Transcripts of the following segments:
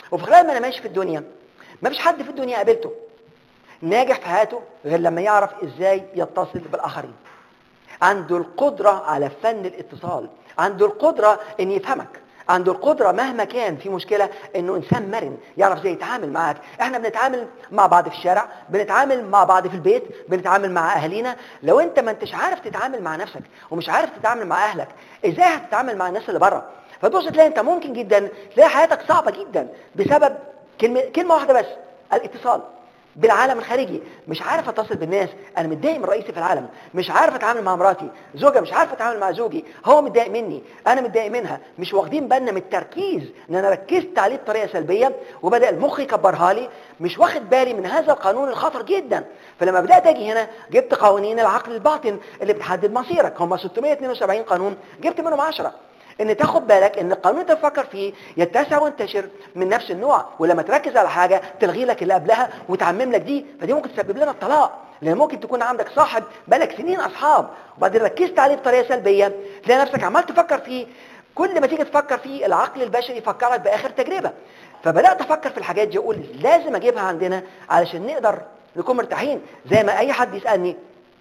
وفي خلال ما انا ماشي في الدنيا ما فيش حد في الدنيا قابلته ناجح في حياته غير لما يعرف ازاي يتصل بالاخرين عنده القدرة على فن الاتصال عنده القدرة ان يفهمك عنده القدرة مهما كان في مشكلة انه انسان مرن يعرف ازاي يتعامل معاك احنا بنتعامل مع بعض في الشارع بنتعامل مع بعض في البيت بنتعامل مع اهالينا لو انت ما انتش عارف تتعامل مع نفسك ومش عارف تتعامل مع اهلك ازاي هتتعامل مع الناس اللي بره فتبص تلاقي انت ممكن جدا تلاقي حياتك صعبة جدا بسبب كلمة, كلمة واحدة بس الاتصال بالعالم الخارجي مش عارف اتصل بالناس انا متضايق من رئيسي في العالم مش عارف اتعامل مع مراتي زوجة مش عارف اتعامل مع زوجي هو متضايق مني انا متضايق منها مش واخدين بالنا من التركيز ان انا ركزت عليه بطريقه سلبيه وبدا المخ يكبرها لي مش واخد بالي من هذا القانون الخطر جدا فلما بدات اجي هنا جبت قوانين العقل الباطن اللي بتحدد مصيرك هم 672 قانون جبت منهم 10 ان تاخد بالك ان القانون اللي تفكر فيه يتسع وينتشر من نفس النوع ولما تركز على حاجة تلغي لك اللي قبلها وتعمم لك دي فدي ممكن تسبب لنا الطلاق لان ممكن تكون عندك صاحب بالك سنين اصحاب وبعدين ركزت عليه بطريقة سلبية تلاقي نفسك عمال تفكر فيه كل ما تيجي تفكر فيه العقل البشري يفكرك باخر تجربة فبدأت افكر في الحاجات دي اقول لازم اجيبها عندنا علشان نقدر نكون مرتاحين زي ما اي حد يسألني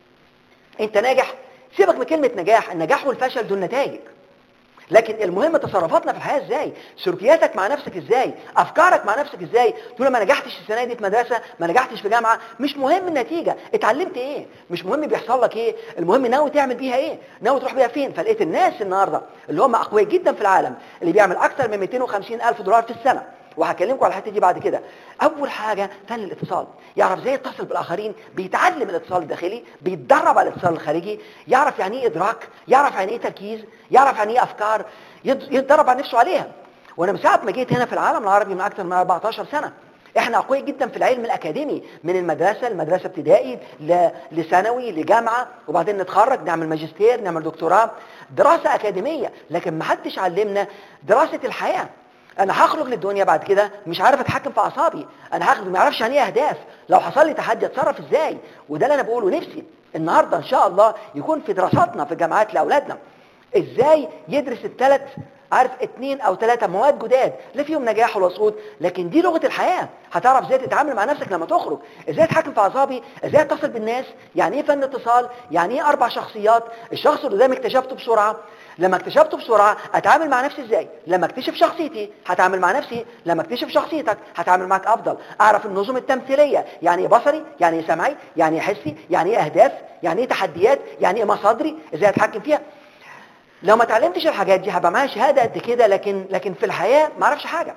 انت ناجح سيبك من كلمة نجاح النجاح والفشل دول نتائج لكن المهم تصرفاتنا في الحياة ازاي سلوكياتك مع نفسك ازاي افكارك مع نفسك ازاي تقول ما نجحتش السنة دي في مدرسة ما نجحتش في جامعة مش مهم النتيجة اتعلمت ايه مش مهم بيحصل لك ايه المهم ناوي تعمل بيها ايه ناوي تروح بيها فين فلقيت الناس النهاردة اللي هم اقوياء جدا في العالم اللي بيعمل اكثر من 250 الف دولار في السنة وهكلمكم على الحته دي بعد كده اول حاجه فن الاتصال يعرف ازاي يتصل بالاخرين بيتعلم الاتصال الداخلي بيتدرب على الاتصال الخارجي يعرف يعني ايه ادراك يعرف يعني ايه تركيز يعرف يعني ايه افكار يتدرب على نفسه عليها وانا من ساعه ما جيت هنا في العالم العربي من اكثر من 14 سنه احنا اقوياء جدا في العلم الاكاديمي من المدرسة المدرسة ابتدائي لثانوي لجامعة وبعدين نتخرج نعمل ماجستير نعمل دكتوراه دراسة اكاديمية لكن ما حدش علمنا دراسة الحياة انا هخرج للدنيا بعد كده مش عارف اتحكم في اعصابي انا هخرج ما اعرفش يعني ايه اهداف لو حصل لي تحدي اتصرف ازاي وده اللي انا بقوله نفسي النهارده ان شاء الله يكون في دراساتنا في الجامعات لاولادنا ازاي يدرس الثلاث عارف اثنين او ثلاثة مواد جداد لا فيهم نجاح ولا صعود لكن دي لغة الحياة هتعرف ازاي تتعامل مع نفسك لما تخرج ازاي تتحكم في اعصابي ازاي اتصل بالناس يعني ايه فن اتصال يعني ايه اربع شخصيات الشخص اللي قدامي اكتشفته بسرعة لما اكتشفته بسرعة اتعامل مع نفسي ازاي لما اكتشف شخصيتي هتعامل مع نفسي لما اكتشف شخصيتك هتعامل معك افضل اعرف النظم التمثيلية يعني ايه بصري يعني ايه سمعي يعني ايه حسي يعني ايه اهداف يعني ايه تحديات يعني ايه مصادري ازاي اتحكم فيها لو ما اتعلمتش الحاجات دي هبقى معايا شهاده قد كده لكن لكن في الحياه ما اعرفش حاجه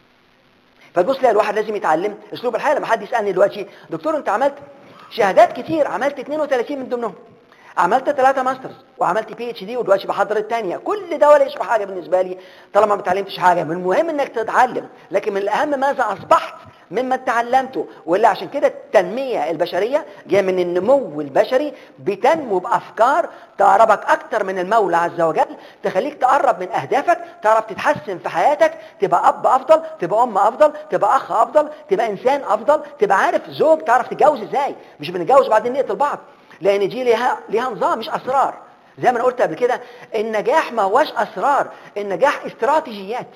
فتبص لا الواحد لازم يتعلم اسلوب الحياه لما حد يسالني دلوقتي دكتور انت عملت شهادات كتير عملت 32 من ضمنهم عملت ثلاثة ماسترز وعملت بي اتش دي ودلوقتي بحضر الثانيه كل ده ولا يشبه حاجه بالنسبه لي طالما ما اتعلمتش حاجه من المهم انك تتعلم لكن من الاهم ماذا اصبحت مما تعلمته ولا عشان كده التنمية البشرية جاية من النمو البشري بتنمو بأفكار تقربك أكتر من المولى عز وجل تخليك تقرب من أهدافك تعرف تتحسن في حياتك تبقى أب أفضل تبقى أم أفضل تبقى أخ أفضل تبقى إنسان أفضل تبقى عارف زوج تعرف تتجوز إزاي مش بنتجوز وبعدين نقتل بعض لأن دي ليها, ليها نظام مش أسرار زي ما أنا قلت قبل كده النجاح ما هوش أسرار النجاح استراتيجيات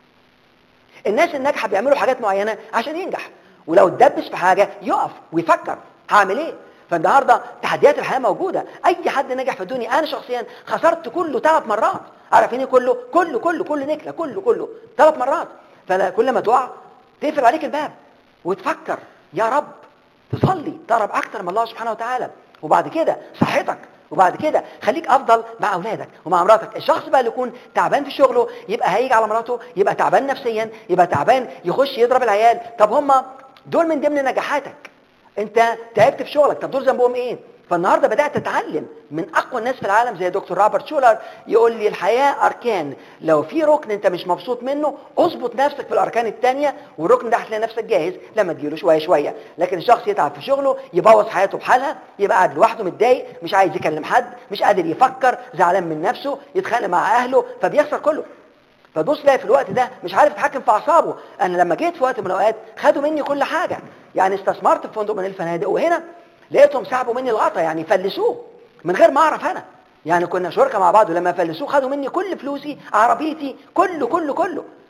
الناس الناجحة بيعملوا حاجات معينة عشان ينجح ولو اتدبس في حاجة يقف ويفكر هعمل ايه فالنهاردة تحديات الحياة موجودة اي حد نجح في الدنيا انا شخصيا خسرت كله ثلاث مرات عارفين ايه كله كله كله كل نكلة كله كله ثلاث مرات فكل ما تقع تقفل عليك الباب وتفكر يا رب تصلي تقرب اكتر من الله سبحانه وتعالى وبعد كده صحتك وبعد كده خليك افضل مع اولادك ومع مراتك الشخص بقى اللي يكون تعبان في شغله يبقى هيجي على مراته يبقى تعبان نفسيا يبقى تعبان يخش يضرب العيال طب هم دول من ضمن نجاحاتك انت تعبت في شغلك طب دول ذنبهم ايه فالنهاردة بدأت أتعلم من أقوى الناس في العالم زي دكتور روبرت شولر يقول لي الحياة أركان لو في ركن أنت مش مبسوط منه اظبط نفسك في الأركان التانية والركن ده هتلاقي نفسك جاهز لما تجيله شوية شوية لكن الشخص يتعب في شغله يبوظ حياته بحالها يبقى قاعد لوحده متضايق مش عايز يكلم حد مش قادر يفكر زعلان من نفسه يتخانق مع أهله فبيخسر كله فتبص لاقي في الوقت ده مش عارف يتحكم في اعصابه انا لما جيت في وقت من الاوقات خدوا مني كل حاجه يعني استثمرت في فندق من الفنادق وهنا لقيتهم سحبوا مني الغطا يعني فلسوه من غير ما اعرف انا يعني كنا شركة مع بعض ولما فلسوه خدوا مني كل فلوسي عربيتي كله كله كله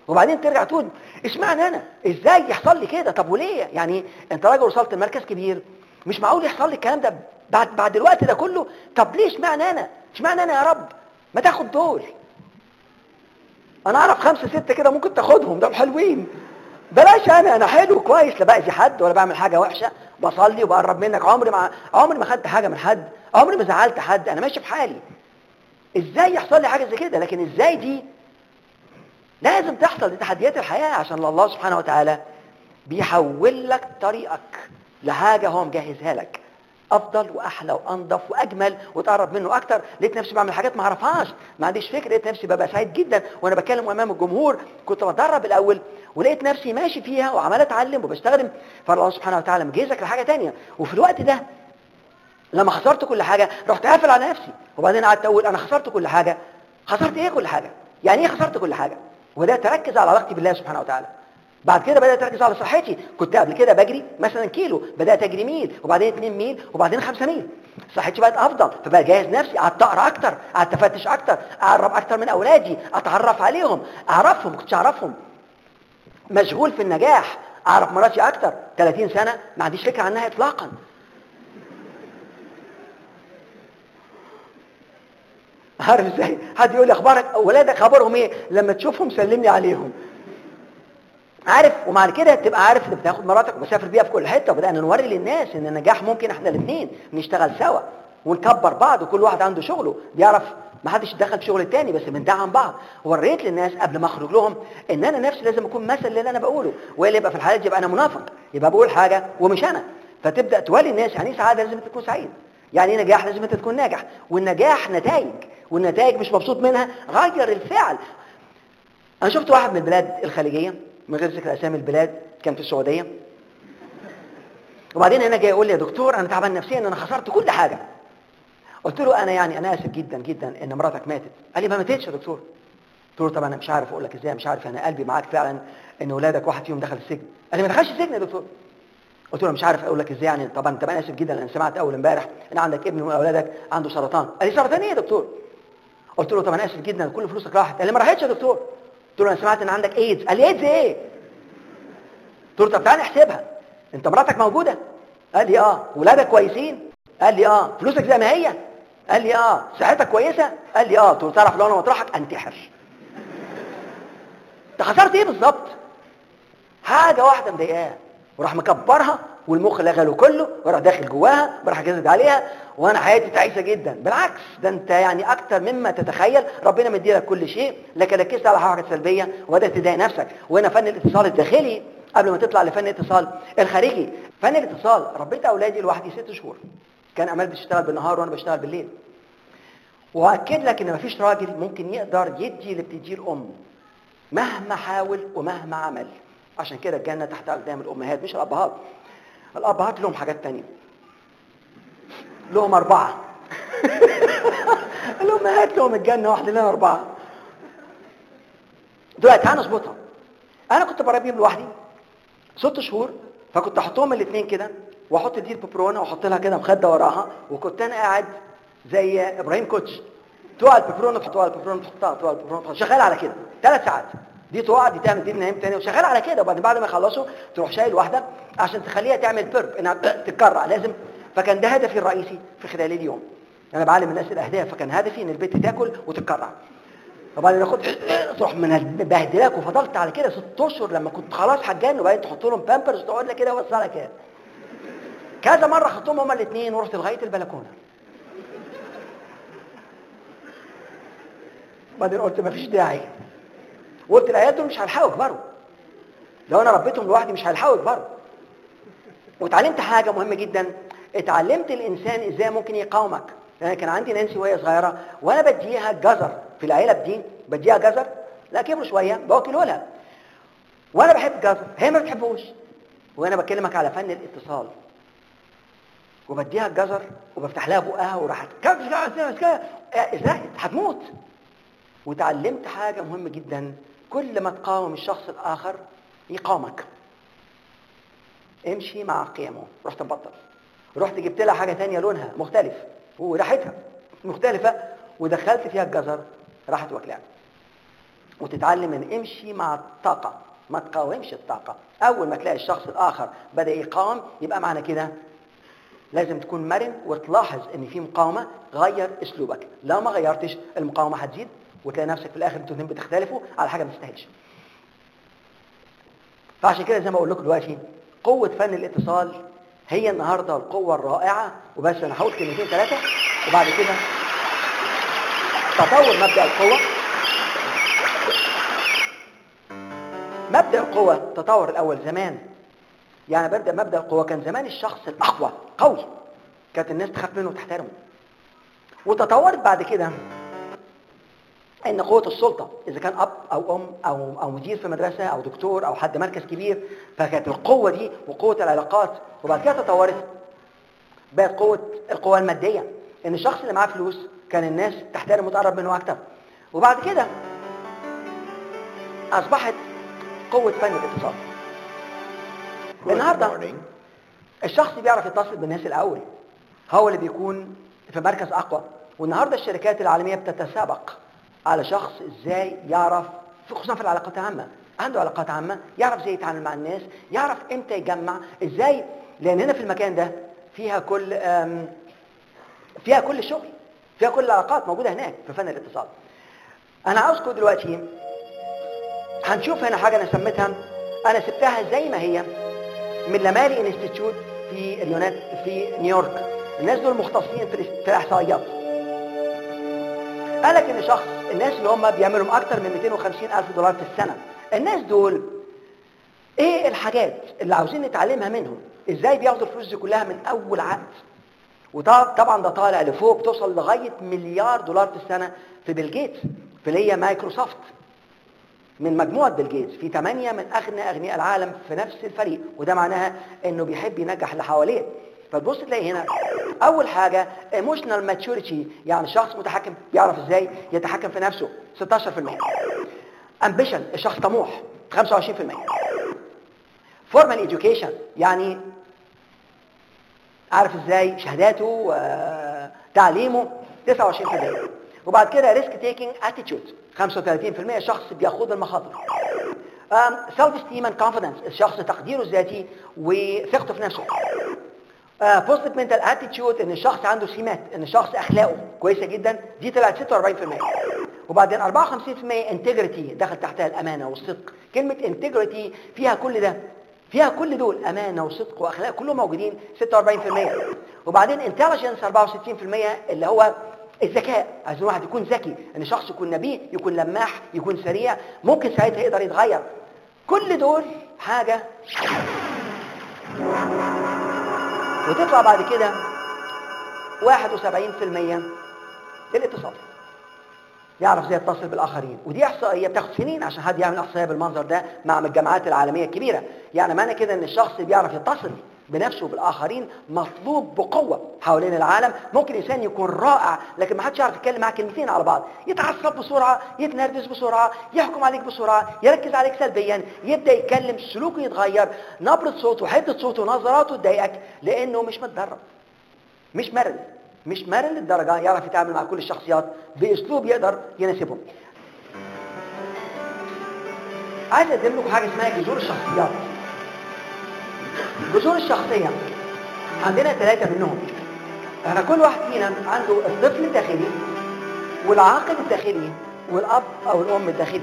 وبعدين ترجع تقول اشمعنى انا ازاي يحصل لي كده طب وليه يعني انت راجل وصلت لمركز كبير مش معقول يحصل لي الكلام ده بعد بعد الوقت ده كله طب ليه اشمعنى انا اشمعنى انا يا رب ما تاخد دول انا اعرف خمسة ستة كده ممكن تاخدهم دول حلوين بلاش انا انا حلو كويس لا باذي حد ولا بعمل حاجه وحشه بصلي وبقرب منك عمري ما عمري ما خدت حاجه من حد عمري ما زعلت حد انا ماشي بحالي ازاي يحصل لي حاجه زي كده لكن ازاي دي لازم تحصل دي تحديات الحياه عشان الله سبحانه وتعالى بيحول لك طريقك لحاجه هو مجهزها لك افضل واحلى وانضف واجمل وتقرب منه اكتر لقيت نفسي بعمل حاجات ما اعرفهاش ما عنديش فكره لقيت نفسي ببقى سعيد جدا وانا بتكلم امام الجمهور كنت بتدرب الاول ولقيت نفسي ماشي فيها وعمال اتعلم وبشتغل فالله سبحانه وتعالى مجهزك لحاجه تانية وفي الوقت ده لما خسرت كل حاجه رحت قافل على نفسي وبعدين قعدت اقول انا خسرت كل حاجه خسرت ايه كل حاجه يعني ايه خسرت كل حاجه وبدات اركز على علاقتي بالله سبحانه وتعالى بعد كده بدات اركز على صحتي كنت قبل كده بجري مثلا كيلو بدات اجري ميل وبعدين 2 ميل وبعدين 5 ميل صحتي بقت افضل فبقى جاهز نفسي قعدت اقرا اكتر قعدت افتش اكتر اقرب اكتر من اولادي اتعرف عليهم اعرفهم ما كنتش اعرفهم مشغول في النجاح اعرف مراتي اكتر 30 سنه ما عنديش فكره عنها اطلاقا عارف ازاي حد يقول لي اخبارك ولادك خبرهم ايه لما تشوفهم سلمني عليهم عارف ومع كده تبقى عارف ان بتاخد مراتك وبسافر بيها في كل حته وبدانا نوري للناس ان النجاح ممكن احنا الاثنين نشتغل سوا ونكبر بعض وكل واحد عنده شغله بيعرف ما حدش يتدخل في شغل التاني بس بندعم بعض وريت للناس قبل ما اخرج لهم ان انا نفسي لازم اكون مثل للي انا بقوله والا يبقى في الحالة دي يبقى انا منافق يبقى بقول حاجه ومش انا فتبدا تولي الناس يعني ايه سعاده لازم تكون سعيد يعني ايه نجاح لازم انت تكون ناجح والنجاح نتائج والنتائج مش مبسوط منها غير الفعل انا شفت واحد من البلاد الخليجيه من غير ذكر اسامي البلاد كان في السعوديه وبعدين هنا جاي يقول لي يا دكتور انا تعبان نفسيا انا خسرت كل حاجه قلت له انا يعني انا اسف جدا جدا ان مراتك ماتت قال لي ما ماتتش يا دكتور قلت له طبعا انا مش عارف اقول لك ازاي مش عارف انا قلبي معاك فعلا ان اولادك واحد فيهم دخل السجن قال لي ما دخلش السجن يا دكتور قلت له مش عارف اقول لك ازاي يعني طبعا طبعا اسف جدا انا سمعت اول امبارح ان عندك ابن من اولادك عنده سرطان قال لي سرطان ايه يا دكتور قلت له طبعا اسف جدا كل فلوسك راحت قال لي ما راحتش يا دكتور قلت له انا سمعت ان عندك ايدز قال لي ايدز ايه قلت له طب تعالى نحسبها انت مراتك موجوده قال لي اه ولادك كويسين قال لي اه فلوسك زي ما هي قال لي اه صحتك كويسه قال لي اه قلت له تعرف لو انا مطرحك انتحر انت خسرت ايه بالظبط حاجه واحده مضايقاه وراح مكبرها والمخ لغله كله وراح داخل جواها وراح جازد عليها وانا حياتي تعيسه جدا بالعكس ده انت يعني اكتر مما تتخيل ربنا مديلك كل شيء لكن ركزت على حاجه سلبيه وبدات تضايق نفسك وهنا فن الاتصال الداخلي قبل ما تطلع لفن الاتصال الخارجي فن الاتصال ربيت اولادي لوحدي ست شهور كان امال بتشتغل بالنهار وانا بشتغل بالليل واكد لك ان مفيش راجل ممكن يقدر يدي اللي بتديه الام مهما حاول ومهما عمل عشان كده الجنه تحت اقدام الامهات مش الابهات الابهات لهم حاجات تانية لهم اربعه الامهات لهم الجنه واحده لنا اربعه دلوقتي تعالى نظبطها انا كنت بربيهم لوحدي ست شهور فكنت احطهم الاثنين كده واحط دي الببرونه واحط لها كده مخده وراها وكنت انا قاعد زي ابراهيم كوتش تقع الببرونه تحطها الببرونه تحطها تقع الببرونه تحطها شغال على كده ثلاث ساعات دي تقع دي تعمل دي نايم تاني وشغال على كده وبعدين بعد ما يخلصوا تروح شايل واحده عشان تخليها تعمل بيرب انها تتكرع لازم فكان ده هدفي الرئيسي في خلال اليوم انا بعلم الناس الاهداف فكان هدفي ان البنت تاكل وتتكرع وبعدين اخد تروح من بهدلاك وفضلت على كده ست اشهر لما كنت خلاص هتجن وبعدين تحط لهم بامبرز وتقعد لك كده وصلها كده كذا مره خدتهم هما الاثنين ورحت لغايه البلكونه بعدين قلت مفيش داعي وقلت العيال دول مش هيلحقوا يكبروا لو انا ربيتهم لوحدي مش هيلحقوا يكبروا واتعلمت حاجه مهمه جدا اتعلمت الانسان ازاي ممكن يقاومك يعني كان عندي نانسي وهي صغيره وانا بديها جزر في العيله بدي بديها جزر لا كبروا شويه باكله لها وانا بحب الجزر هي ما بتحبوش وانا بكلمك على فن الاتصال وبديها الجزر وبفتح لها بقها وراحت ازاي هتموت وتعلمت حاجه مهمه جدا كل ما تقاوم الشخص الاخر يقاومك امشي مع قيمه رحت مبطل رحت جبت لها حاجه ثانيه لونها مختلف وريحتها مختلفه ودخلت فيها الجزر راحت واكلها وتتعلم ان امشي مع الطاقة ما تقاومش الطاقة اول ما تلاقي الشخص الاخر بدأ يقاوم يبقى معنى كده لازم تكون مرن وتلاحظ ان في مقاومة غير اسلوبك لو ما غيرتش المقاومة هتزيد وتلاقي نفسك في الاخر انتوا الاثنين بتختلفوا على حاجة ما تستاهلش فعشان كده زي ما اقول لكم دلوقتي قوة فن الاتصال هي النهاردة القوة الرائعة وبس انا هقول كلمتين ثلاثة وبعد كده تطور مبدأ القوة مبدأ القوة تطور الأول زمان يعني ببدأ مبدأ القوة كان زمان الشخص الأقوى قوي كانت الناس تخاف منه وتحترمه وتطورت بعد كده ان قوة السلطة اذا كان اب او ام او او مدير في مدرسة او دكتور او حد مركز كبير فكانت القوة دي وقوة العلاقات وبعد كده تطورت بقت قوة القوة المادية ان الشخص اللي معاه فلوس كان الناس تحترمه وتقرب منه اكتر وبعد كده اصبحت قوة فن الاتصال النهاردة الشخص اللي بيعرف يتصل بالناس الاول هو اللي بيكون في مركز اقوى والنهاردة الشركات العالمية بتتسابق على شخص ازاي يعرف خصوصا في العلاقات العامة عنده علاقات عامة يعرف ازاي يتعامل مع الناس يعرف امتى يجمع ازاي لان هنا في المكان ده فيها كل أم، فيها كل الشغل فيها كل العلاقات موجودة هناك في فن الاتصال انا عاوزكم دلوقتي هنشوف هنا حاجة انا سميتها انا سبتها زي ما هي من لمالي انستيتيوت في اليونان في نيويورك الناس دول مختصين في الاس- في الاحصائيات قال لك ان شخص الناس اللي هم بيعملوا اكتر من 250 الف دولار في السنة الناس دول ايه الحاجات اللي عاوزين نتعلمها منهم ازاي بياخدوا الفلوس دي كلها من اول عقد وطبعا ده طالع لفوق بتوصل لغاية مليار دولار في السنة في بيل جيتس في اللي هي مايكروسوفت من مجموعة بيل جيتس في ثمانية من أغنى أغنياء العالم في نفس الفريق وده معناها إنه بيحب ينجح اللي حواليه فتبص تلاقي هنا أول حاجة ايموشنال ماتشوريتي يعني شخص متحكم بيعرف إزاي يتحكم في نفسه 16% امبيشن الشخص طموح 25% فورمال education يعني عارف ازاي شهاداته وتعليمه 29% وبعد كده ريسك تيكينج اتيتيود 35% شخص بياخد المخاطر سيلف ستيم اند كونفيدنس الشخص تقديره الذاتي وثقته في نفسه بوزيتيف منتال اتيتيود ان الشخص عنده سمات ان الشخص اخلاقه كويسه جدا دي طلعت 46% وبعدين 54% انتجريتي دخل تحتها الامانه والصدق كلمه انتجريتي فيها كل ده فيها كل دول امانه وصدق واخلاق كلهم موجودين 46% وبعدين انتليجنس 64% اللي هو الذكاء عايزين واحد يكون ذكي ان شخص يكون نبيه يكون لماح يكون سريع ممكن ساعتها يقدر يتغير كل دول حاجه وتطلع بعد كده 71% الاتصال يعرف ازاي يتصل بالاخرين ودي احصائيه بتاخد سنين عشان حد يعمل احصائيه بالمنظر ده مع الجامعات العالميه الكبيره يعني معنى كده ان الشخص اللي بيعرف يتصل بنفسه وبالاخرين مطلوب بقوه حوالين العالم ممكن انسان يكون رائع لكن ما حدش يعرف يتكلم معاه كلمتين على بعض يتعصب بسرعه يتنرفز بسرعه يحكم عليك بسرعه يركز عليك سلبيا يبدا يتكلم سلوكه يتغير نبره صوته حده صوته ونظراته تضايقك لانه مش متدرب مش مرن مش مرن للدرجة يعرف يتعامل مع كل الشخصيات بأسلوب يقدر يناسبهم عايز أقدم لكم حاجة اسمها جذور الشخصيات جذور الشخصية عندنا ثلاثة منهم احنا كل واحد فينا عنده الطفل الداخلي والعاقل الداخلي والأب أو الأم الداخلي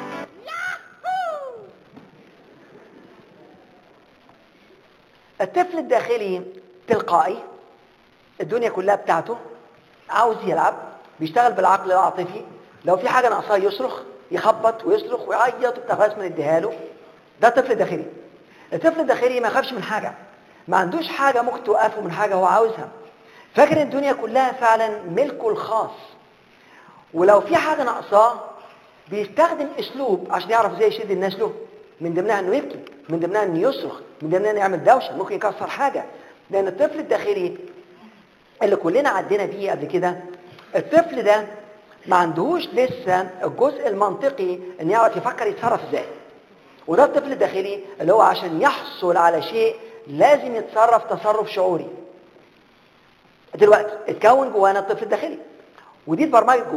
الطفل الداخلي تلقائي الدنيا كلها بتاعته عاوز يلعب بيشتغل بالعقل العاطفي لو في حاجة ناقصاه يصرخ يخبط ويصرخ ويعيط وبتاع من اديها له ده طفل داخلي الطفل الداخلي ما يخافش من حاجة ما عندوش حاجة ممكن توقفه من حاجة هو عاوزها فاكر الدنيا كلها فعلا ملكه الخاص ولو في حاجة ناقصاه بيستخدم اسلوب عشان يعرف ازاي يشد الناس له من ضمنها انه يبكي من ضمنها انه يصرخ من ضمنها انه يعمل دوشه ممكن يكسر حاجه لان الطفل الداخلي اللي كلنا عدينا بيه قبل كده الطفل ده ما عندهوش لسه الجزء المنطقي ان يعرف يفكر يتصرف ازاي وده الطفل الداخلي اللي هو عشان يحصل على شيء لازم يتصرف تصرف شعوري دلوقتي اتكون جوانا الطفل الداخلي ودي اتبرمجت جوانا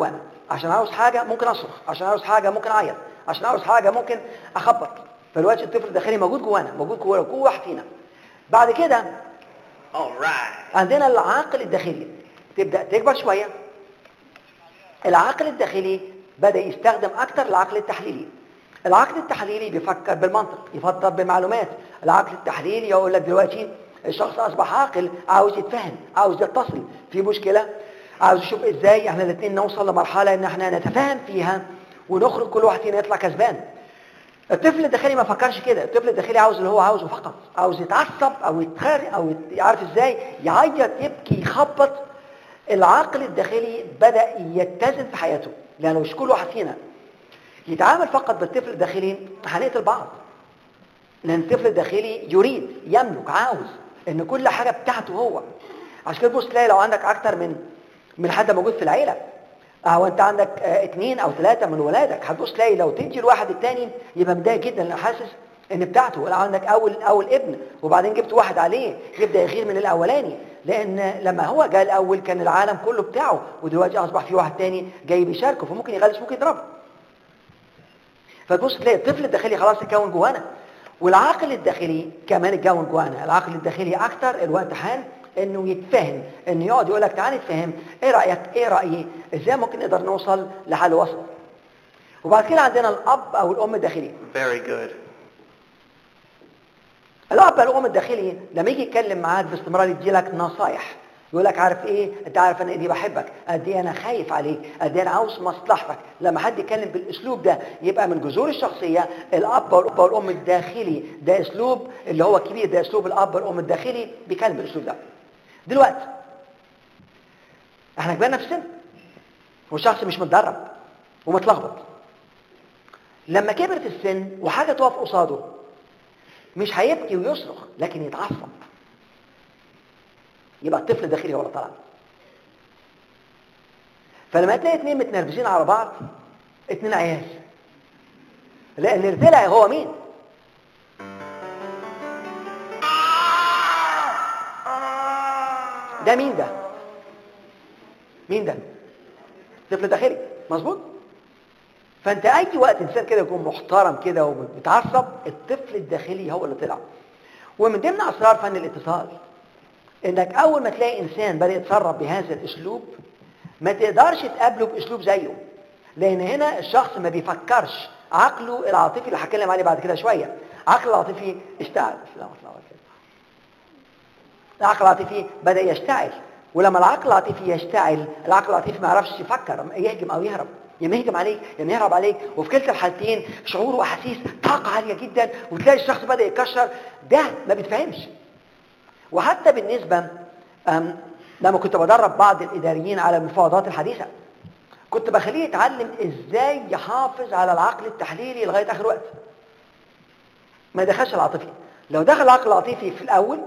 عشان عاوز حاجه ممكن اصرخ عشان عاوز حاجه ممكن اعيط عشان عاوز حاجه ممكن اخبط فالوقت الطفل الداخلي موجود جوانا موجود جوانا جوه واحد فينا بعد كده All right. عندنا العاقل الداخلي تبدا تكبر شويه العقل الداخلي بدا يستخدم اكثر العقل التحليلي العقل التحليلي بيفكر بالمنطق يفكر بالمعلومات العقل التحليلي يقول لك دلوقتي الشخص اصبح عاقل عاوز يتفهم عاوز يتصل في مشكله عاوز يشوف ازاي احنا الاثنين نوصل لمرحله ان احنا نتفاهم فيها ونخرج كل واحد فينا يطلع كسبان الطفل الداخلي ما فكرش كده الطفل الداخلي عاوز اللي هو عاوزه فقط عاوز يتعصب او يتخار او يت- يعرف ازاي يعيط يبكي يخبط العقل الداخلي بدا يتزن في حياته لانه مش كل واحد فينا يتعامل فقط بالطفل الداخلي هنقتل بعض لان الطفل الداخلي يريد يملك عاوز ان كل حاجه بتاعته هو عشان كده تبص تلاقي لو عندك اكتر من من حد موجود في العيله او انت عندك آه، اتنين او ثلاثه من ولادك هتبص تلاقي لو تدي الواحد التاني يبقى متضايق جدا لانه حاسس ان بتاعته ولا عندك اول اول ابن وبعدين جبت واحد عليه يبدا يغير من الاولاني لان لما هو جاء الاول كان العالم كله بتاعه ودلوقتي اصبح في واحد تاني جاي بيشاركه فممكن يغلس ممكن يضربه فتبص تلاقي الطفل الداخلي خلاص اتكون جوانا والعقل الداخلي كمان اتكون جوانا العقل الداخلي اكتر الوقت حان انه يتفهم انه يقعد يقول لك تعال نتفهم ايه رايك ايه رايي ازاي ممكن نقدر نوصل لحل وسط وبعد كده عندنا الاب او الام الداخلي Very good. الاب او الام الداخلي لما يجي يتكلم معاك باستمرار يدي لك نصايح يقول لك عارف ايه انت عارف انا دي بحبك قد ايه انا خايف عليك قد ايه انا عاوز مصلحتك لما حد يتكلم بالاسلوب ده يبقى من جذور الشخصيه الاب والاب والام الداخلي ده اسلوب اللي هو كبير ده اسلوب الاب والام الداخلي بيتكلم بالاسلوب ده دلوقتي احنا كبرنا في السن والشخص مش متدرب ومتلخبط لما كبر في السن وحاجه تقف قصاده مش هيبكي ويصرخ لكن يتعصب يبقى الطفل الداخلي هو اللي طلع فلما تلاقي اتنين متنرفزين على بعض اتنين عيال لان اللي طلع هو مين ده مين ده مين ده طفل داخلي مظبوط فانت اي وقت انسان كده يكون محترم كده ومتعصب الطفل الداخلي هو اللي طلع ومن ضمن اسرار فن الاتصال انك اول ما تلاقي انسان بدا يتصرف بهذا الاسلوب ما تقدرش تقابله باسلوب زيه لان هنا الشخص ما بيفكرش عقله العاطفي اللي هتكلم عليه بعد كده شويه عقله العاطفي اشتعل السلام عليكم ورحمة الله. العقل العاطفي بدا يشتعل ولما العقل العاطفي يشتعل العقل العاطفي ما يعرفش يفكر يهجم او يهرب يا إما يهجم عليك يا إما يهرب عليك وفي كلتا الحالتين شعور واحاسيس طاقه عاليه جدا وتلاقي الشخص بدا يكشر ده ما بيتفهمش وحتى بالنسبه أم، لما كنت بدرب بعض الاداريين على المفاوضات الحديثه كنت بخليه يتعلم ازاي يحافظ على العقل التحليلي لغايه اخر وقت ما يدخلش العاطفي لو دخل العقل العاطفي في الاول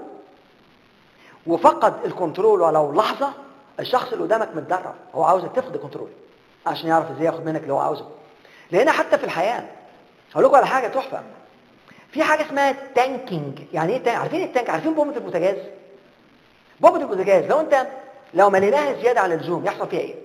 وفقد الكنترول ولو لحظه الشخص اللي قدامك متدرب هو عاوزك تفقد الكنترول عشان يعرف ازاي ياخد منك اللي هو عاوزه لان حتى في الحياه هقول لكم على حاجه تحفه في حاجه اسمها تانكينج يعني ايه تانك؟ عارفين التانك عارفين بومه البوتاجاز بومه البوتاجاز لو انت لو مليناها زياده عن اللزوم يحصل فيها ايه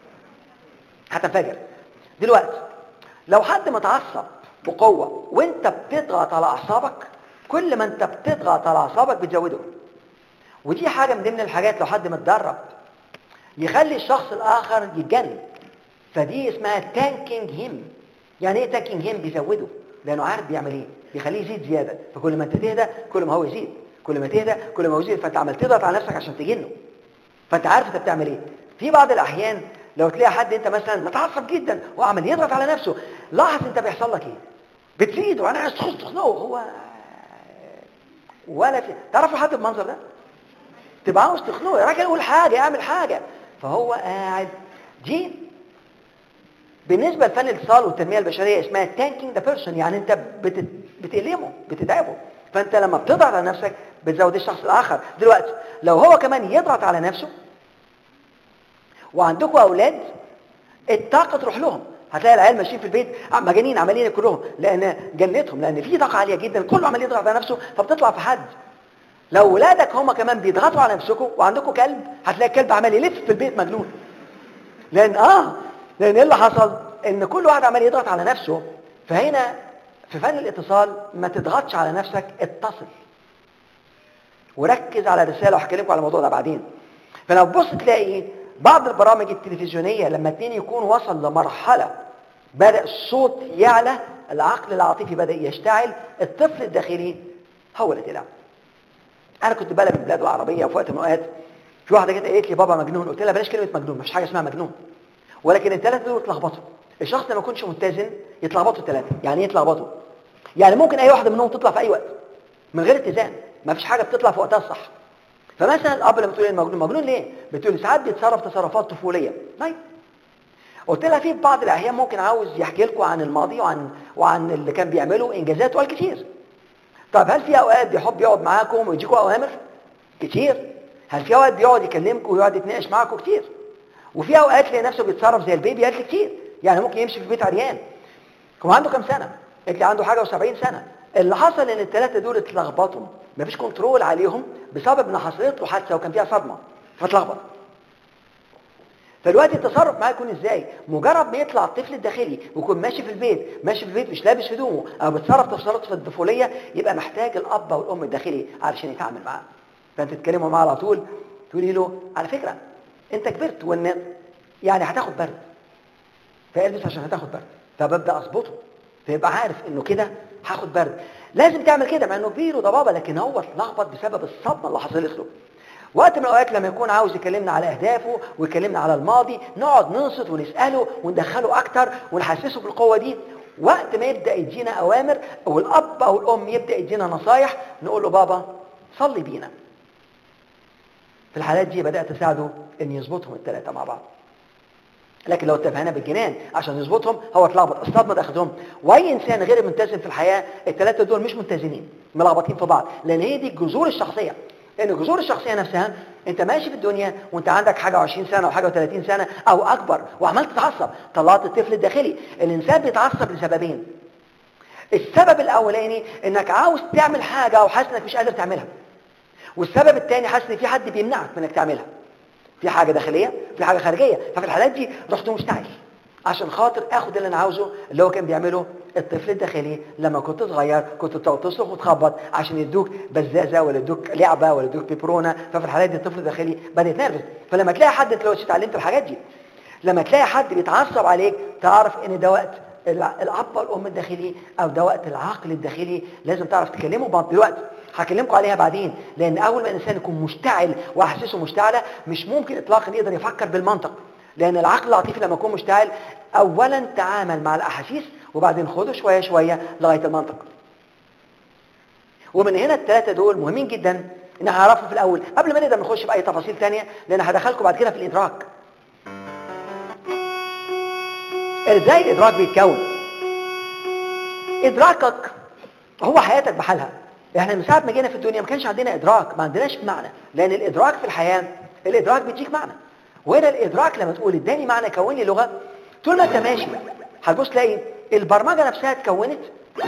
هتنفجر دلوقتي لو حد متعصب بقوه وانت بتضغط على اعصابك كل ما انت بتضغط على اعصابك بتزوده ودي حاجه من ضمن الحاجات لو حد متدرب يخلي الشخص الاخر يتجنن فدي اسمها تانكينج هيم يعني ايه تانكينج هيم بيزوده لانه عارف بيعمل ايه بيخليه يزيد زياده فكل ما انت تهدى كل ما هو يزيد كل ما تهدى كل ما هو يزيد فانت عمال تضغط على نفسك عشان تجنه فانت عارف انت بتعمل ايه في بعض الاحيان لو تلاقي حد انت مثلا متعصب جدا وعمال يضغط على نفسه لاحظ انت بيحصل لك ايه بتزيد وانا عايز تخص تخنقه هو ولا في تعرفوا حد بالمنظر ده تبقى عاوز تخنقه يا راجل قول حاجه اعمل حاجه فهو قاعد دي بالنسبه لفن الاتصال والتنميه البشريه اسمها تانكينج ذا بيرسون يعني انت بت... بتألمه بتتعبه فانت لما بتضغط على نفسك بتزود الشخص الاخر دلوقتي لو هو كمان يضغط على نفسه وعندكم اولاد الطاقه تروح لهم هتلاقي العيال ماشيين في البيت مجانين عمالين كلهم لان جنتهم لان في طاقه عاليه جدا كله عمال يضغط على نفسه فبتطلع في حد لو ولادك هم كمان بيضغطوا على نفسكم وعندكم كلب هتلاقي الكلب عمال يلف في البيت مجنون لان اه لان ايه اللي حصل ان كل واحد عمال يضغط على نفسه فهنا في فن الاتصال ما تضغطش على نفسك اتصل وركز على الرساله وهحكي لكم على الموضوع ده بعدين فلو تبص تلاقي بعض البرامج التلفزيونيه لما اتنين يكون وصل لمرحله بدا الصوت يعلى العقل العاطفي بدا يشتعل الطفل الداخلي هو اللي طلع انا كنت بلد من البلاد العربيه في وقت من الاوقات في واحده جت قالت لي بابا مجنون قلت لها بلاش كلمه مجنون مفيش حاجه اسمها مجنون ولكن الثلاثه دول اتلخبطوا الشخص اللي ما يكونش متزن يتلخبطوا الثلاثه يعني ايه يتلخبطوا يعني ممكن اي واحده منهم تطلع في اي وقت من غير اتزان مفيش حاجه بتطلع في وقتها الصح فمثلا الاب لما تقول لي مجنون مجنون ليه بتقول لي ساعات بيتصرف تصرفات طفوليه طيب قلت لها في بعض الاحيان ممكن عاوز يحكي لكم عن الماضي وعن وعن اللي كان بيعمله انجازات وقال كتير طب هل في اوقات بيحب يقعد معاكم ويديكم اوامر كتير هل في اوقات بيقعد يكلمكم ويقعد يتناقش معاكم كتير وفي اوقات تلاقي نفسه بيتصرف زي البيبي قال لي كتير يعني ممكن يمشي في البيت عريان هو عنده كام سنه قلت لي عنده حاجه و70 سنه اللي حصل ان الثلاثه دول اتلخبطوا مفيش كنترول عليهم بسبب ان حصلت له حادثه وكان فيها صدمه فاتلخبط فالوقت التصرف معاه يكون ازاي مجرد ما يطلع الطفل الداخلي ويكون ماشي في البيت ماشي في البيت مش لابس هدومه او بيتصرف تصرفات الطفوليه يبقى محتاج الاب او الام الداخلي علشان يتعامل معاه فانت تتكلموا معاه على طول تقولي له على فكره انت كبرت وان يعني هتاخد برد فالبس عشان هتاخد برد فببدا اظبطه فيبقى عارف انه كده هاخد برد لازم تعمل كده مع انه كبير وده بابا لكن هو اتلخبط بسبب الصدمه اللي حصلت له وقت من الاوقات لما يكون عاوز يكلمنا على اهدافه ويكلمنا على الماضي نقعد ننصت ونساله وندخله اكتر ونحسسه بالقوه دي وقت ما يبدا يدينا اوامر او الاب او الام يبدا يدينا نصايح نقول له بابا صلي بينا في الحالات دي بدات اساعده ان يظبطهم الثلاثه مع بعض لكن لو اتفقنا بالجنان عشان يظبطهم هو اتلخبط الصدمه دخلتهم واي انسان غير متزن في الحياه الثلاثه دول مش متزنين ملخبطين في بعض لان هي دي جذور الشخصيه لان جذور الشخصيه نفسها انت ماشي في الدنيا وانت عندك حاجه 20 سنه وحاجه 30 سنه او اكبر وعمال تتعصب طلعت الطفل الداخلي الانسان بيتعصب لسببين السبب الاولاني انك عاوز تعمل حاجه او حاسس انك مش قادر تعملها والسبب الثاني حاسس ان في حد بيمنعك من انك تعملها في حاجه داخليه في حاجه خارجيه ففي الحالات دي رحت مشتعل عشان خاطر اخد اللي انا عاوزه اللي هو كان بيعمله الطفل الداخلي لما كنت صغير كنت تقعد تصرخ وتخبط عشان يدوك بزازه ولا يدوك لعبه ولا يدوك بيبرونه ففي الحالات دي الطفل الداخلي بدا يتنرفز فلما تلاقي حد انت لو اتعلمت الحاجات دي لما تلاقي حد بيتعصب عليك تعرف ان ده وقت الاب والام الداخلي او ده وقت العقل الداخلي لازم تعرف تكلمه بعض دلوقتي هكلمكم عليها بعدين لان اول ما الانسان يكون مشتعل واحاسيسه مشتعله مش ممكن اطلاقا يقدر يفكر بالمنطق لان العقل العاطفي لما يكون مشتعل اولا تعامل مع الاحاسيس وبعدين خده شويه شويه لغايه المنطق ومن هنا الثلاثه دول مهمين جدا ان هعرفهم في الاول قبل ما نقدر نخش باي تفاصيل ثانيه لان هدخلكم بعد كده في الادراك ازاي الادراك بيتكون ادراكك هو حياتك بحالها احنا من ساعه ما جينا في الدنيا ما كانش عندنا ادراك ما عندناش معنى لان الادراك في الحياه الادراك بيديك معنى وهنا الادراك لما تقول اداني معنى كون لي لغه طول ما انت ماشي هتبص تلاقي البرمجه نفسها اتكونت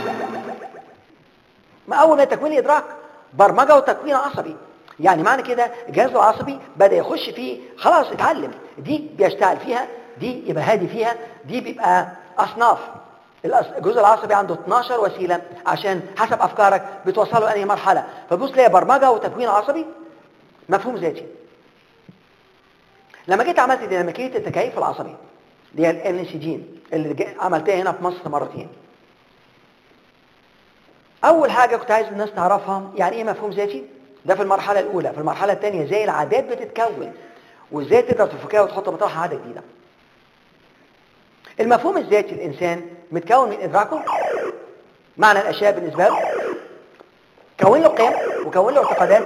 ما اول ما تكوين ادراك برمجه وتكوين عصبي يعني معنى كده الجهاز العصبي بدا يخش فيه خلاص اتعلم دي بيشتغل فيها دي يبقى هادي فيها دي بيبقى اصناف الجزء العصبي عنده 12 وسيله عشان حسب افكارك بتوصله لانهي مرحله فبص تلاقي برمجه وتكوين عصبي مفهوم ذاتي لما جيت عملت ديناميكيه التكيف العصبي اللي هي الان سي جين اللي عملتها هنا في مصر مرتين اول حاجه كنت عايز الناس تعرفها يعني ايه مفهوم ذاتي ده في المرحله الاولى في المرحله الثانيه ازاي العادات بتتكون وازاي تقدر تفكها وتحط بطرحها عاده جديده المفهوم الذاتي الانسان متكون من ادراكه معنى الاشياء بالنسبه له كون له قيم وكون له اعتقادات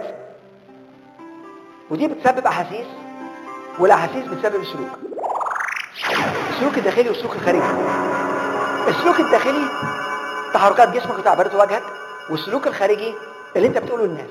ودي بتسبب احاسيس والاحاسيس بتسبب السلوك السلوك الداخلي والسلوك الخارجي السلوك الداخلي تحركات جسمك وتعبيرات وجهك والسلوك الخارجي اللي انت بتقوله للناس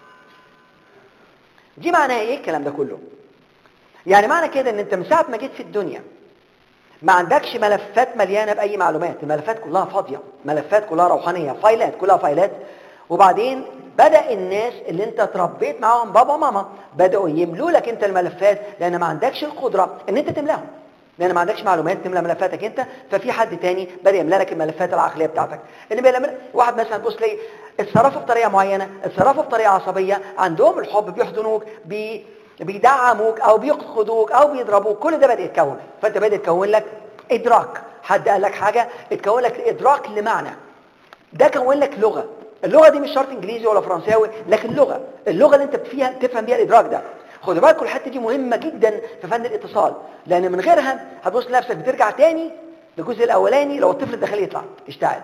دي معناها ايه الكلام ده كله يعني معنى كده ان انت من ساعه ما جيت في الدنيا ما عندكش ملفات مليانه باي معلومات الملفات كلها فاضيه ملفات كلها روحانيه فايلات كلها فايلات وبعدين بدا الناس اللي انت اتربيت معاهم بابا وماما بداوا يملوا لك انت الملفات لان ما عندكش القدره ان انت تملاهم لان ما عندكش معلومات تملى ملفاتك انت ففي حد تاني بدا يملى لك الملفات العقليه بتاعتك اللي بيملى واحد مثلا تبص تلاقي اتصرفوا بطريقه معينه اتصرفوا بطريقه عصبيه عندهم الحب بيحضنوك بي بيدعموك او بيقصدوك او بيضربوك كل ده بدا يتكون فانت بدا يتكون لك ادراك حد قال لك حاجه اتكون لك ادراك لمعنى ده كون لك لغه اللغه دي مش شرط انجليزي ولا فرنساوي لكن لغه اللغه اللي انت فيها تفهم بيها الادراك ده خد بالك الحته دي مهمه جدا في فن الاتصال لان من غيرها هتبص لنفسك بترجع تاني للجزء الاولاني لو الطفل الداخلي يطلع يشتعل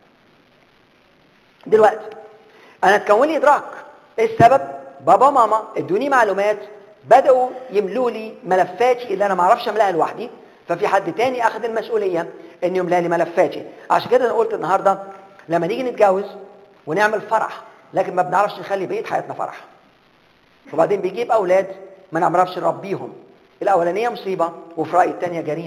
دلوقتي انا اتكون لي ادراك ايه السبب بابا ماما ادوني معلومات بداوا يملوا لي ملفاتي اللي انا ما اعرفش املاها لوحدي ففي حد تاني اخذ المسؤوليه انه يملى لي ملفاتي عشان كده انا قلت النهارده لما نيجي نتجوز ونعمل فرح لكن ما بنعرفش نخلي بقيه حياتنا فرح وبعدين بيجيب اولاد ما نعرفش نربيهم الاولانيه مصيبه وفي رايي الثانيه جريمه